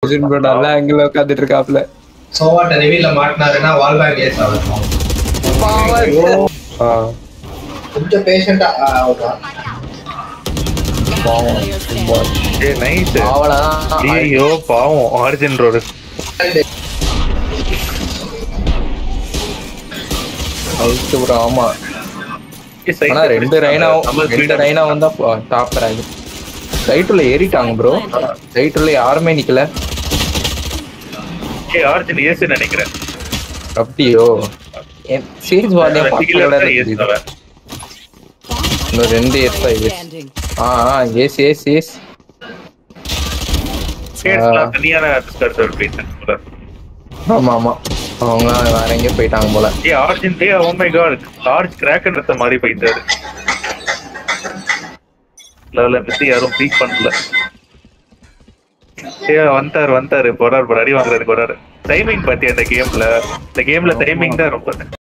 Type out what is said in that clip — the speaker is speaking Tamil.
அர்ஜுன் ப்ரோ நல்லா ஆங்கிள் உட்காந்துட்டு இருக்காப்ல சோவாட்ட ரிவீல்ல மாட்டினாருன்னா வால் பேக் ஏஸ் ஆகும் ஆ, கொஞ்சம் பேஷண்டா பாவம். சும்மா. ஏ நைஸ் அவ்வளவுதான் ஐயோ பாவம் ஆரிஜின் ரோடு அவுத்து bro, ஆமா ஆனா ரெண்டு ரைனாவும் ரெண்டு ரைனாவும் தான் டாப் ரேங்க் சைட்டுல ஏறிட்டாங்க ப்ரோ சைட்டுல யாருமே நிக்கல ஏ ஆரிஜின் ஏசு நினைக்கிறேன் அப்படியோ சீரிஸ் வாலியம் பக்கத்தோட Healer இருக்குது தான் ace அவன். இன்னும் ரெண்டு எஸ் எஸ் Standing. ஆ ஆ எஸ் எஸ் எஸ் Shades எல்லாம் தனியான discuss ஒரு reason போல. ஆமா ஆமா அவங்க வேற எங்கேயோ போயிட்டாங்க போல ஏ ஆரிஜின் ஏ ஓ மை காட் ஆர்ஜ் கிராக்கன்றத மாதிரி போயிட்டாரு லெவல மிஸ் யாரும் பீக் பண்ணல ஏ வந்தாரு வந்தாரு போறாரு போறாரு அடி வாங்குறது போறாரு டைமிங் பாத்தியா இந்த கேம்ல இந்த கேம்ல டைமிங் தான் ரொம்ப